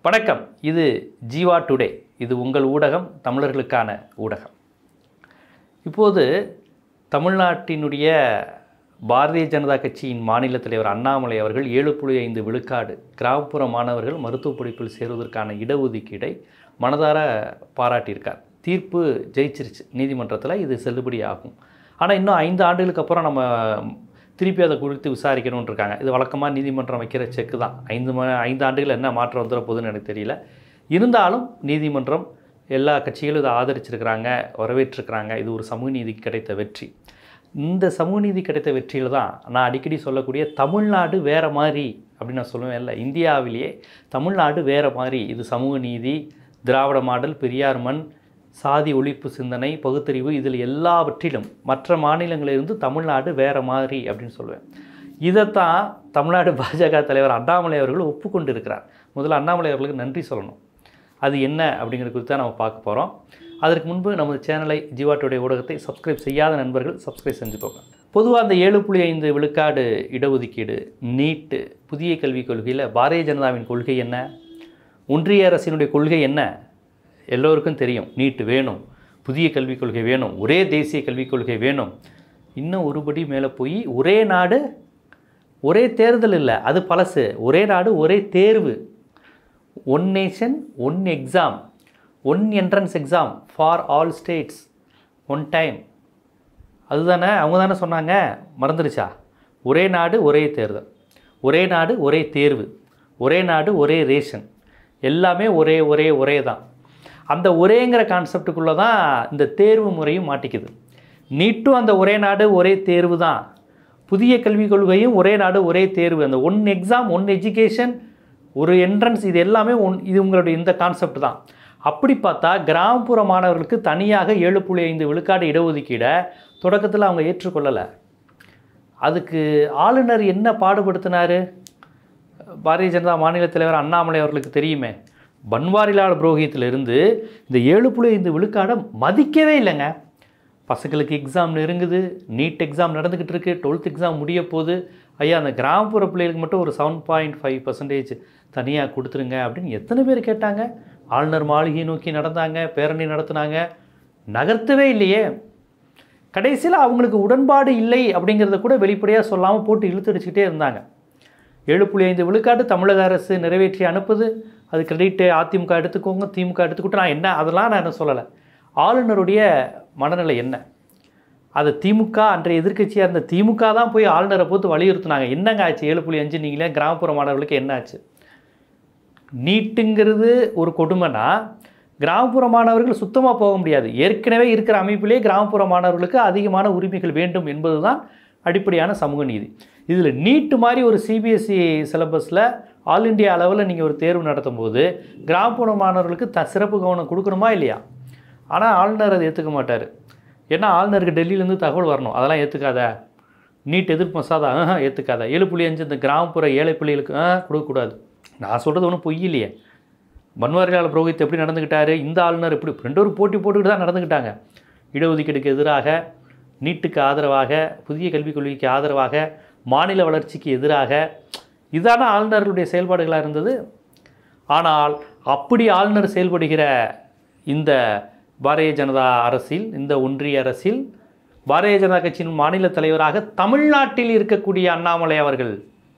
வணக்கம் இது ஜீவா டுடே இது உங்கள் ஊடகம் தமிழர்களுக்கான ஊடகம் இப்போது தமிழ்நாட்டினுடைய பாரதிய ஜனதா கட்சியின் மாநில தலைவர் அண்ணாமலை அவர்கள் ஏழு புள்ளி ஐந்து விழுக்காடு கிராமப்புற மாணவர்கள் மருத்துவ படிப்பில் சேருவதற்கான இடஒதுக்கீடை மனதார பாராட்டியிருக்கார் தீர்ப்பு ஜெயிச்சிருச்சு நீதிமன்றத்தில் இது செல்லுபடி ஆகும் ஆனால் இன்னும் ஐந்து ஆண்டுகளுக்கு அப்புறம் நம்ம திருப்பி அதை குறித்து விசாரிக்கணும்னு இருக்காங்க இது வழக்கமாக நீதிமன்றம் வைக்கிற செக்கு தான் ஐந்து ம ஐந்து ஆண்டுகள் என்ன மாற்றம் வந்துட போகுதுன்னு எனக்கு தெரியல இருந்தாலும் நீதிமன்றம் எல்லா கட்சிகளும் இதை ஆதரிச்சிருக்கிறாங்க வரவேற்றிருக்கிறாங்க இது ஒரு சமூக நீதிக்கு கிடைத்த வெற்றி இந்த சமூக நீதி கிடைத்த வெற்றியில் தான் நான் அடிக்கடி சொல்லக்கூடிய தமிழ்நாடு வேறு மாதிரி அப்படின்னு நான் சொல்லுவேன் இல்லை இந்தியாவிலேயே தமிழ்நாடு வேறு மாதிரி இது சமூக நீதி திராவிட மாடல் பெரியார் மண் சாதி ஒழிப்பு சிந்தனை பகுத்தறிவு இதில் எல்லாவற்றிலும் மற்ற மாநிலங்களிலிருந்து தமிழ்நாடு வேறு மாதிரி அப்படின்னு சொல்லுவேன் இதைத்தான் தமிழ்நாடு பாஜக தலைவர் அண்ணாமலை அவர்கள் ஒப்புக்கொண்டு இருக்கிறார் முதல்ல அண்ணாமலை அவர்களுக்கு நன்றி சொல்லணும் அது என்ன அப்படிங்கிறது குறித்து தான் நம்ம பார்க்க போகிறோம் அதற்கு முன்பு நமது சேனலை ஜீவாட்டுடைய ஊடகத்தை சப்ஸ்கிரைப் செய்யாத நண்பர்கள் சப்ஸ்கிரைப் செஞ்சுக்கோங்க பொதுவாக அந்த ஏழு புள்ளி ஐந்து விழுக்காடு இடஒதுக்கீடு நீட்டு புதிய கல்விக் கொள்கையில் பாரதிய ஜனதாவின் கொள்கை என்ன ஒன்றிய அரசினுடைய கொள்கை என்ன எல்லோருக்கும் தெரியும் நீட்டு வேணும் புதிய கல்விக் கொள்கை வேணும் ஒரே தேசிய கல்விக் கொள்கை வேணும் இன்னும் ஒருபடி மேலே போய் ஒரே நாடு ஒரே தேர்தல் இல்லை அது பழசு ஒரே நாடு ஒரே தேர்வு one nation one exam one entrance exam for all states one time அதுதானே அவங்க தானே சொன்னாங்க மறந்துடுச்சா ஒரே நாடு ஒரே தேர்தல் ஒரே நாடு ஒரே தேர்வு ஒரே நாடு ஒரே ரேஷன் எல்லாமே ஒரே ஒரே ஒரே தான் அந்த ஒரேங்கிற கான்செப்டுக்குள்ளே தான் இந்த தேர்வு முறையும் மாட்டிக்குது நீட்டும் அந்த ஒரே நாடு ஒரே தேர்வு தான் புதிய கல்விக் கொள்கையும் ஒரே நாடு ஒரே தேர்வு அந்த ஒன் எக்ஸாம் ஒன் எஜுகேஷன் ஒரு என்ட்ரன்ஸ் இது எல்லாமே ஒன் இது உங்களுடைய இந்த கான்செப்ட் தான் அப்படி பார்த்தா கிராமப்புற மாணவர்களுக்கு தனியாக ஏழு புள்ளி ஐந்து விழுக்காடு இடஒதுக்கீடை தொடக்கத்தில் அவங்க ஏற்றுக்கொள்ளலை அதுக்கு ஆளுநர் என்ன பாடுபடுத்தினார் பாரதிய ஜனதா மாநில தலைவர் அண்ணாமலை அவர்களுக்கு தெரியுமே பன்வாரிலால் புரோஹித்திலிருந்து இந்த ஏழு புள்ளி ஐந்து விழுக்காடை மதிக்கவே இல்லைங்க பசங்களுக்கு எக்ஸாம் நெருங்குது நீட் எக்ஸாம் நடந்துக்கிட்டு இருக்கு டுவெல்த் எக்ஸாம் முடிய போகுது ஐயா அந்த கிராமப்புற பிள்ளைகளுக்கு மட்டும் ஒரு செவன் பாயிண்ட் ஃபைவ் பர்சன்டேஜ் தனியாக கொடுத்துருங்க அப்படின்னு எத்தனை பேர் கேட்டாங்க ஆளுநர் மாளிகையை நோக்கி நடந்தாங்க பேரணி நடத்துனாங்க நகர்த்தவே இல்லையே கடைசியில் அவங்களுக்கு உடன்பாடு இல்லை அப்படிங்கிறத கூட வெளிப்படையாக சொல்லாமல் போட்டு இழுத்தடிச்சுக்கிட்டே இருந்தாங்க ஏழு புள்ளி ஐந்து விழுக்காடு தமிழக அரசு நிறைவேற்றி அனுப்புது அது கிரெடிட்டு அதிமுக எடுத்துக்கோங்க திமுக எடுத்துக்கிட்டு நான் என்ன அதெல்லாம் நான் என்ன சொல்லலை ஆளுநருடைய மனநிலை என்ன அது திமுக அன்றைய எதிர்க்கட்சியாக இருந்த திமுக தான் போய் ஆளுநரை போட்டு வலியுறுத்தினாங்க என்னங்க ஆச்சு ஏழு புள்ளி அஞ்சு நீங்களே கிராமப்புற மாணவர்களுக்கு என்ன ஆச்சு நீட்டுங்கிறது ஒரு கொடுமைனா கிராமப்புற மாணவர்கள் சுத்தமாக போக முடியாது ஏற்கனவே இருக்கிற அமைப்பிலே கிராமப்புற மாணவர்களுக்கு அதிகமான உரிமைகள் வேண்டும் என்பது தான் அடிப்படையான சமூக நீதி இதில் நீட்டு மாதிரி ஒரு சிபிஎஸ்சி சிலபஸில் ஆல் இண்டியா அளவில் நீங்கள் ஒரு தேர்வு நடத்தும் போது கிராமப்புற மாணவர்களுக்கு த சிறப்பு கவனம் கொடுக்கணுமா இல்லையா ஆனால் ஆளுநர் அதை ஏற்றுக்க மாட்டார் ஏன்னா ஆளுநருக்கு டெல்லியிலேருந்து தகவல் வரணும் அதெல்லாம் ஏற்றுக்காத நீட் எதிர்ப்பு மசாதா ஆஹா ஏற்றுக்காத ஏழு புள்ளி அஞ்சு இந்த கிராமப்புற ஏழை பிள்ளைகளுக்கு ஆ கொடுக்கக்கூடாது நான் சொல்கிறது ஒன்றும் பொய் இல்லையே பன்வாரிலால் புரோஹித் எப்படி நடந்துக்கிட்டாரு இந்த ஆளுநர் எப்படி ரெண்டு ஒரு போட்டி போட்டுக்கிட்டு தான் நடந்துக்கிட்டாங்க இடஒதுக்கீடுக்கு எதிராக நீட்டுக்கு ஆதரவாக புதிய கல்விக் கொள்கைக்கு ஆதரவாக மாநில வளர்ச்சிக்கு எதிராக இதான ஆளுநர்களுடைய செயல்பாடுகளாக இருந்தது ஆனால் அப்படி ஆளுநர் செயல்படுகிற இந்த பாரதிய ஜனதா அரசில் இந்த ஒன்றிய அரசில் பாரதிய ஜனதா கட்சியின் மாநில தலைவராக தமிழ்நாட்டில் இருக்கக்கூடிய அண்ணாமலை அவர்கள்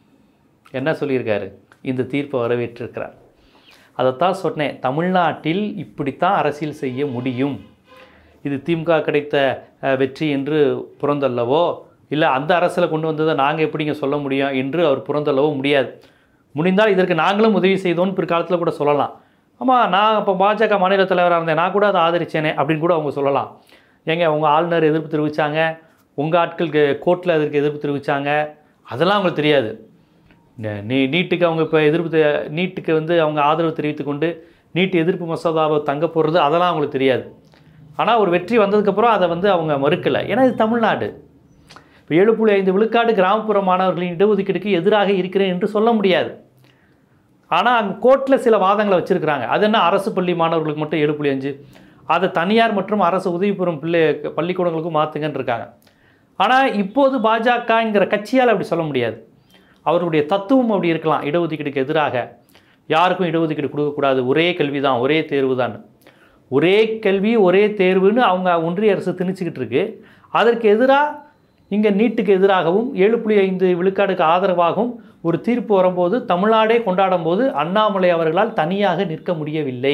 என்ன சொல்லியிருக்காரு இந்த தீர்ப்பை வரவேற்றிருக்கிறார் அதைத்தான் சொன்னேன் தமிழ்நாட்டில் இப்படித்தான் அரசியல் செய்ய முடியும் இது திமுக கிடைத்த அஹ், வெற்றி என்று புறந்தள்ளவோ இல்லை அந்த அரசில் கொண்டு வந்ததை நாங்கள் எப்படிங்க சொல்ல முடியும் என்று அவர் புறந்தள்ளவோ முடியாது முடிந்தால் இதற்கு நாங்களும் உதவி செய்தோன்னு பிற்காலத்தில் கூட சொல்லலாம் ஆமாம் நான் இப்போ பாஜக மாநில தலைவராக இருந்தேன் நான் கூட அதை ஆதரிச்சேனே அப்படின்னு கூட அவங்க சொல்லலாம் ஏங்க உங்கள் ஆளுநர் எதிர்ப்பு தெரிவித்தாங்க உங்கள் ஆட்கள் கோர்ட்டில் அதற்கு எதிர்ப்பு தெரிவித்தாங்க அதெல்லாம் அவங்களுக்கு தெரியாது ந- நீ நீட்டுக்கு அவங்க இப்போ எதிர்ப்பு தெ- நீட்டுக்கு வந்து அவங்க ஆதரவு தெரிவித்து கொண்டு நீட் எதிர்ப்பு மசோதாவை தங்க போடுறது அதெல்லாம் அவங்களுக்கு தெரியாது ஆனால் ஒரு வெற்றி வந்ததுக்கப்புறம் அதை வந்து அவங்க மறுக்கலை ஏன்னா இது தமிழ்நாடு இப்போ ஏழு புள்ளி ஐந்து விழுக்காடு கிராமப்புற மாணவர்களின் இடஒதுக்கீடுக்கு எதிராக இருக்கிறேன் என்று சொல்ல முடியாது ஆனால் அங்கே கோர்ட்டில் சில வாதங்களை வச்சுருக்கிறாங்க அது என்ன அரசு பள்ளி மாணவர்களுக்கு மட்டும் ஏழு புள்ளி அஞ்சு அதை தனியார் மற்றும் அரசு உதவி பெறும் பிள்ளை பள்ளிக்கூடங்களுக்கும் மாற்றுங்கன்னு இருக்காங்க ஆனால் இப்போது பாஜகங்கிற கட்சியால் அப்படி சொல்ல முடியாது அவருடைய தத்துவம் அப்படி இருக்கலாம் இடஒதுக்கீடுக்கு எதிராக யாருக்கும் இடஒதுக்கீடு கொடுக்கக்கூடாது ஒரே கல்வி தான் ஒரே தேர்வு தான் ஒரே கல்வி ஒரே தேர்வுன்னு அவங்க ஒன்றிய அரசு திணிச்சுக்கிட்டு இருக்கு அதற்கு எதிராக இங்கே நீட்டுக்கு எதிராகவும் ஏழு புள்ளி ஐந்து விழுக்காடுக்கு ஆதரவாகவும் ஒரு தீர்ப்பு வரும்போது தமிழ்நாடே கொண்டாடும் போது அண்ணாமலை அவர்களால் தனியாக நிற்க முடியவில்லை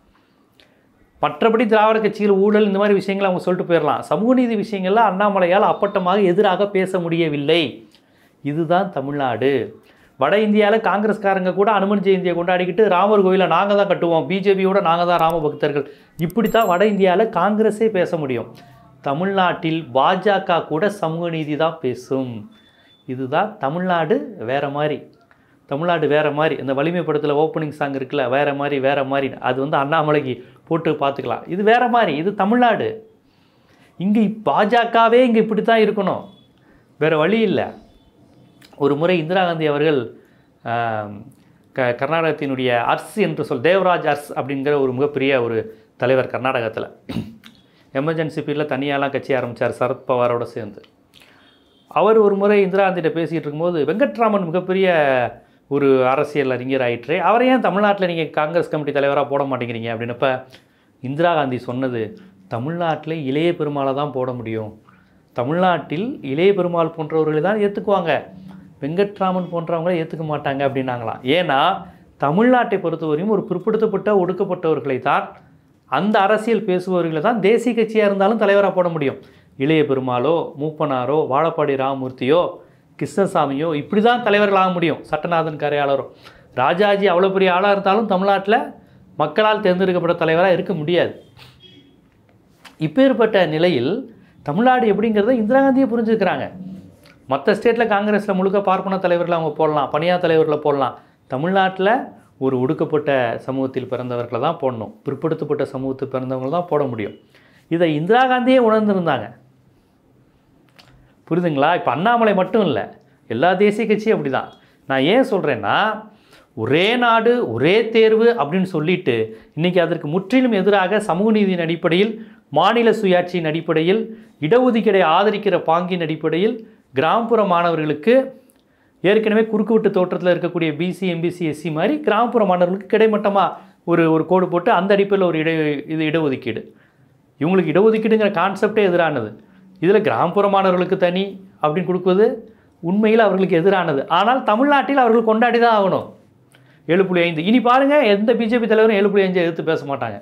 மற்றபடி திராவிட கட்சிகள் ஊழல் இந்த மாதிரி விஷயங்களை அவங்க சொல்லிட்டு போயிடலாம் சமூக நீதி விஷயங்கள்ல அண்ணாமலையால் அப்பட்டமாக எதிராக பேச முடியவில்லை இதுதான் தமிழ்நாடு வட இந்தியாவில் காங்கிரஸ்காரங்க கூட அனுமன் ஜெயந்தியை கொண்டாடிக்கிட்டு ராமர் கோயிலை நாங்கள் தான் கட்டுவோம் பிஜேபியோட நாங்கள் தான் ராம பக்தர்கள் இப்படி தான் வட இந்தியாவில் காங்கிரஸே பேச முடியும் தமிழ்நாட்டில் பாஜக கூட சமூக நீதி தான் பேசும் இதுதான் தமிழ்நாடு வேற மாதிரி தமிழ்நாடு வேற மாதிரி இந்த வலிமை படத்தில் ஓப்பனிங் சாங் இருக்குல்ல வேற மாதிரி வேற மாதிரி அது வந்து அண்ணாமலைக்கு போட்டு பார்த்துக்கலாம் இது வேற மாதிரி இது தமிழ்நாடு இங்கே பாஜகவே இங்கே இப்படி தான் இருக்கணும் வேற வழி இல்லை ஒரு முறை இந்திரா காந்தி அவர்கள் ஆம், க கர்நாடகத்தினுடைய அர்ஸ் என்று சொல் தேவராஜ் அர்ஸ் அப்படிங்கிற ஒரு மிகப்பெரிய ஒரு தலைவர் கர்நாடகத்தில் எமர்ஜென்சி பீரியடில் தனியாலாம் கட்சி ஆரம்பித்தார் சரத் பவாரோட சேர்ந்து அவர் ஒரு முறை இந்திரா காந்திகிட்ட பேசிகிட்டு இருக்கும்போது வெங்கட்ராமன் மிகப்பெரிய ஒரு அரசியல் அறிஞர் ஆயிற்று அவரை ஏன் தமிழ்நாட்டில் நீங்கள் காங்கிரஸ் கமிட்டி தலைவராக போட மாட்டேங்கிறீங்க அப்படின்னப்ப இந்திரா காந்தி சொன்னது தமிழ்நாட்டில் இளைய பெருமாளை தான் போட முடியும் தமிழ்நாட்டில் இளைய பெருமாள் போன்றவர்களை தான் ஏற்றுக்குவாங்க வெங்கட்ராமன் போன்றவங்களை ஏற்றுக்க மாட்டாங்க அப்படின்னாங்களாம் ஏன்னா தமிழ்நாட்டை பொறுத்தவரையும் ஒரு பிற்படுத்தப்பட்ட ஒடுக்கப்பட்டவர்களை தான் அந்த அரசியல் பேசுபவர்களை தான் தேசிய கட்சியாக இருந்தாலும் தலைவராக போட முடியும் இளைய பெருமாளோ மூப்பனாரோ வாழப்பாடி ராமமூர்த்தியோ கிருஷ்ணசாமியோ இப்படி தான் தலைவர்களாக முடியும் சட்டநாதன் கரையாளரோ ராஜாஜி அவ்வளோ பெரிய ஆளாக இருந்தாலும் தமிழ்நாட்டில் மக்களால் தேர்ந்தெடுக்கப்பட்ட தலைவராக இருக்க முடியாது இப்பேற்பட்ட நிலையில் தமிழ்நாடு எப்படிங்கிறத இந்திரா காந்தியை புரிஞ்சுக்கிறாங்க மற்ற ஸ்டேட்டில் காங்கிரஸில் முழுக்க பார்ப்பன தலைவர்கள் அவங்க போடலாம் பணியா தலைவர்களை போடலாம் தமிழ்நாட்டில் ஒரு ஒடுக்கப்பட்ட சமூகத்தில் பிறந்தவர்களை தான் போடணும் பிற்படுத்தப்பட்ட சமூகத்தில் பிறந்தவங்களை தான் போட முடியும் இதை இந்திரா காந்தியே உணர்ந்திருந்தாங்க புரியுதுங்களா இப்போ அண்ணாமலை மட்டும் இல்லை எல்லா தேசிய கட்சியும் அப்படி தான் நான் ஏன் சொல்கிறேன்னா ஒரே நாடு ஒரே தேர்வு அப்படின்னு சொல்லிட்டு இன்றைக்கி அதற்கு முற்றிலும் எதிராக சமூக நீதியின் அடிப்படையில் மாநில சுயாட்சியின் அடிப்படையில் இடஒதுக்கீடை ஆதரிக்கிற பாங்கின் அடிப்படையில் கிராமப்புற மாணவர்களுக்கு ஏற்கனவே குறுக்குவெட்டு தோற்றத்தில் இருக்கக்கூடிய பிசி எம்பிசி எஸ்சி மாதிரி கிராமப்புற மாணவர்களுக்கு கிடைமட்டமாக ஒரு ஒரு கோடு போட்டு அந்த அடிப்படையில் ஒரு இட இது இடஒதுக்கீடு இவங்களுக்கு இடஒதுக்கீடுங்கிற கான்செப்டே எதிரானது இதில் கிராமப்புற மாணவர்களுக்கு தனி அப்படின்னு கொடுக்குவது உண்மையில் அவர்களுக்கு எதிரானது ஆனால் தமிழ்நாட்டில் அவர்கள் கொண்டாடி தான் ஆகணும் ஏழு புள்ளி ஐந்து இனி பாருங்கள் எந்த பிஜேபி தலைவரும் ஏழு புள்ளி அஞ்சை எதிர்த்து பேச மாட்டாங்க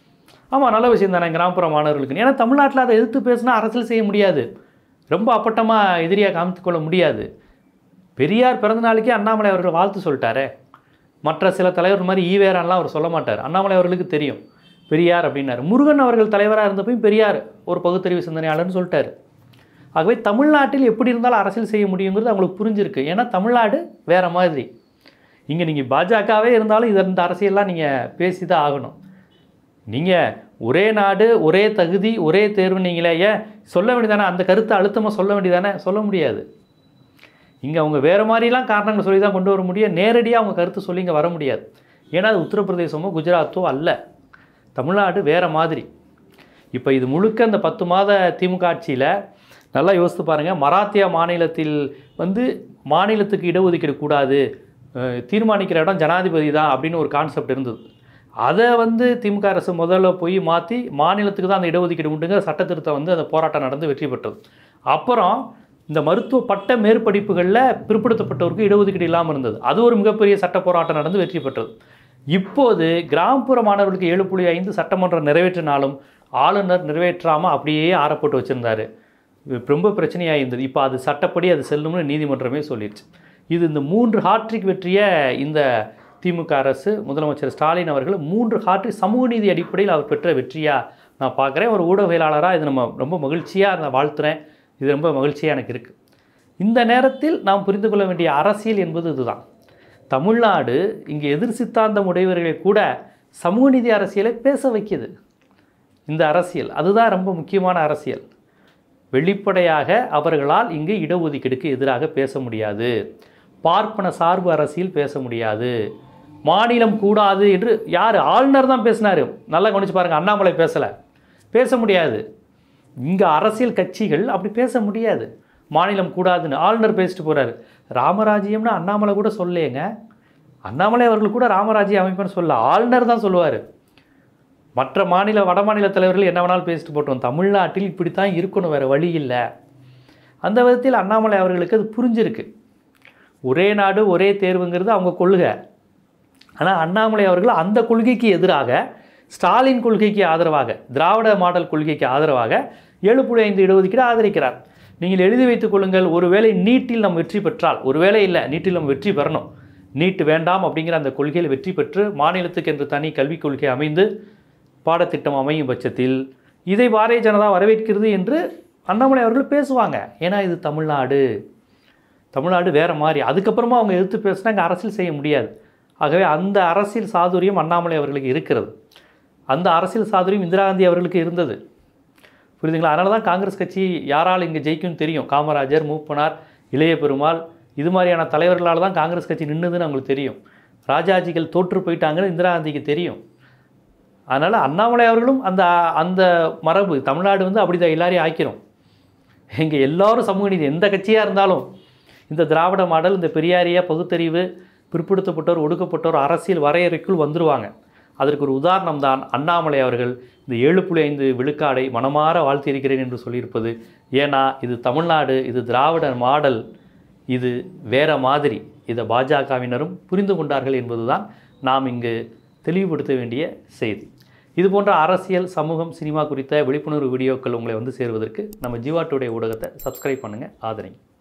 ஆமாம் நல்ல விஷயம் தானே கிராமப்புற மாணவர்களுக்கு ஏன்னா தமிழ்நாட்டில் அதை எதிர்த்து பேசினா அரசியல் செய்ய முடியாது ரொம்ப அப்பட்டமாக எதிரியாக காமித்து கொள்ள முடியாது பெரியார் பிறந்த நாளைக்கே அண்ணாமலை அவர்கள் வாழ்த்து சொல்லிட்டாரே மற்ற சில தலைவர் மாதிரி ஈவேரான்லாம் அவர் சொல்ல மாட்டார் அண்ணாமலை அவர்களுக்கு தெரியும் பெரியார் அப்படின்னாரு முருகன் அவர்கள் தலைவராக இருந்தப்பையும் பெரியார் ஒரு பகுத்தறிவு சிந்தனையாளர்னு சொல்லிட்டாரு ஆகவே தமிழ்நாட்டில் எப்படி இருந்தாலும் அரசியல் செய்ய முடியுங்கிறது அவங்களுக்கு புரிஞ்சிருக்கு ஏன்னா தமிழ்நாடு வேற மாதிரி இங்கே நீங்கள் பாஜகவே இருந்தாலும் இதை இந்த அரசியல்லாம் நீங்கள் பேசி தான் ஆகணும் நீங்கள் ஒரே நாடு ஒரே தகுதி ஒரே தேர்வு நீங்களே ஏன் சொல்ல வேண்டியதானே அந்த கருத்தை அழுத்தமாக சொல்ல வேண்டியதானே சொல்ல முடியாது இங்கே அவங்க வேறு மாதிரிலாம் காரணங்கள் சொல்லி தான் கொண்டு வர முடியும் நேரடியாக அவங்க கருத்து சொல்லி இங்கே வர முடியாது ஏன்னா அது உத்தரப்பிரதேசமோ குஜராத்தோ அல்ல தமிழ்நாடு வேறு மாதிரி இப்போ இது முழுக்க இந்த பத்து மாத திமுக ஆட்சியில் நல்லா யோசித்து பாருங்கள் மராத்தியா மாநிலத்தில் வந்து மாநிலத்துக்கு இடஒதுக்கீடு கூடாது அஹ், தீர்மானிக்கிற இடம் ஜனாதிபதி தான் அப்படின்னு ஒரு கான்செப்ட் இருந்தது அதை வந்து திமுக அரசு முதல்ல போய் மாற்றி மாநிலத்துக்கு தான் அந்த இடஒதுக்கீடு உண்டுங்கிற சட்ட திருத்தம் வந்து அந்த போராட்டம் நடந்து வெற்றி பெற்றது அப்புறம் இந்த மருத்துவ பட்ட மேற்படிப்புகளில் பிற்படுத்தப்பட்டவருக்கு இடஒதுக்கீடு இல்லாமல் இருந்தது அது ஒரு மிகப்பெரிய சட்ட போராட்டம் நடந்து வெற்றி பெற்றது இப்போது கிராமப்புற மாணவர்களுக்கு ஏழு புள்ளி ஐந்து சட்டமன்றம் நிறைவேற்றினாலும் ஆளுநர் நிறைவேற்றாமல் அப்படியே ஆறப்பட்டு வச்சுருந்தாரு இது ரொம்ப பிரச்சனையாக இருந்தது இப்போ அது சட்டப்படி அது செல்லும்னு நீதிமன்றமே சொல்லிடுச்சு இது இந்த மூன்று ஹாட்ரிக் வெற்றியை இந்த திமுக அரசு முதலமைச்சர் ஸ்டாலின் அவர்கள் மூன்று ஹாட்ரிக் சமூக நீதி அடிப்படையில் அவர் பெற்ற வெற்றியாக நான் பார்க்குறேன் ஒரு ஊடகவியலாளராக இது நம்ம ரொம்ப மகிழ்ச்சியாக நான் வாழ்த்துறேன் இது ரொம்ப மகிழ்ச்சியாக எனக்கு இருக்குது இந்த நேரத்தில் நாம் புரிந்து கொள்ள வேண்டிய அரசியல் என்பது இதுதான் தமிழ்நாடு இங்கே எதிர் சித்தாந்தம் உடையவர்களை கூட சமூக நீதி அரசியலை பேச வைக்குது இந்த அரசியல் அதுதான் ரொம்ப முக்கியமான அரசியல் வெளிப்படையாக அவர்களால் இங்கு இடஒதுக்கீடுக்கு எதிராக பேச முடியாது பார்ப்பன சார்பு அரசியல் பேச முடியாது மாநிலம் கூடாது என்று யார் ஆளுநர் தான் பேசினார் நல்லா கவனிச்சு பாருங்க அண்ணாமலை பேசலை பேச முடியாது இங்கே அரசியல் கட்சிகள் அப்படி பேச முடியாது மாநிலம் கூடாதுன்னு ஆளுநர் பேசிட்டு போகிறாரு ராமராஜ்யம்னு அண்ணாமலை கூட சொல்லேங்க அண்ணாமலை அவர்கள் கூட ராமராஜ்ய அமைப்புன்னு சொல்ல ஆளுநர் தான் சொல்லுவார் மற்ற மாநில வட மாநில தலைவர்கள் என்ன வேணாலும் பேசிட்டு போட்டோம் தமிழ்நாட்டில் இப்படித்தான் இருக்கணும் வேறு வழி இல்லை அந்த விதத்தில் அண்ணாமலை அவர்களுக்கு அது புரிஞ்சிருக்கு ஒரே நாடு ஒரே தேர்வுங்கிறது அவங்க கொள்கை ஆனால் அண்ணாமலை அவர்கள் அந்த கொள்கைக்கு எதிராக ஸ்டாலின் கொள்கைக்கு ஆதரவாக திராவிட மாடல் கொள்கைக்கு ஆதரவாக ஏழு புள்ளி ஐந்து இடஒதுக்கீடு ஆதரிக்கிறார் நீங்கள் எழுதி வைத்துக் கொள்ளுங்கள் ஒருவேளை நீட்டில் நம்ம வெற்றி பெற்றால் ஒருவேளை இல்லை நீட்டில் நம்ம வெற்றி பெறணும் நீட்டு வேண்டாம் அப்படிங்கிற அந்த கொள்கையில் வெற்றி பெற்று மாநிலத்துக்கு என்று தனி கல்விக் கொள்கை அமைந்து பாடத்திட்டம் அமையும் பட்சத்தில் இதை பாரதிய ஜனதா வரவேற்கிறது என்று அண்ணாமலை அவர்கள் பேசுவாங்க ஏன்னா இது தமிழ்நாடு தமிழ்நாடு வேறு மாதிரி அதுக்கப்புறமா அவங்க எதிர்த்து பேசினா இங்கே அரசியல் செய்ய முடியாது ஆகவே அந்த அரசியல் சாதுரியம் அண்ணாமலை அவர்களுக்கு இருக்கிறது அந்த அரசியல் சாதுரியம் இந்திரா காந்தி அவர்களுக்கு இருந்தது புரியுதுங்களா அதனால தான் காங்கிரஸ் கட்சி யாரால் இங்கே ஜெயிக்கும்னு தெரியும் காமராஜர் மூப்பனார் இளைய பெருமாள் இது மாதிரியான தலைவர்களால் தான் காங்கிரஸ் கட்சி நின்றுதுன்னு அவங்களுக்கு தெரியும் ராஜாஜிகள் தோற்று போயிட்டாங்கன்னு இந்திரா காந்திக்கு தெரியும் அதனால் அண்ணாமலை அவர்களும் அந்த அந்த மரபு தமிழ்நாடு வந்து அப்படி தான் எல்லாரையும் ஆக்கிறோம் இங்கே எல்லாரும் சமூக நீதி எந்த கட்சியாக இருந்தாலும் இந்த திராவிட மாடல் இந்த பெரியாரிய பகுத்தறிவு பிற்படுத்தப்பட்டோர் ஒடுக்கப்பட்டோர் அரசியல் வரையறைக்குள் வந்துருவாங்க அதற்கு ஒரு உதாரணம் தான் அண்ணாமலை அவர்கள் இந்த ஏழு புள்ளி ஐந்து விழுக்காடை மனமாற வாழ்த்தியிருக்கிறேன் என்று சொல்லியிருப்பது ஏன்னா இது தமிழ்நாடு இது திராவிட மாடல் இது வேற மாதிரி இதை பாஜகவினரும் புரிந்து கொண்டார்கள் என்பதுதான் நாம் இங்கு தெளிவுபடுத்த வேண்டிய செய்தி இது போன்ற அரசியல் சமூகம் சினிமா குறித்த விழிப்புணர்வு வீடியோக்கள் உங்களை வந்து சேருவதற்கு நம்ம ஜீவா டுடே ஊடகத்தை சப்ஸ்கிரைப் பண்ணுங்கள் ஆதரிங்க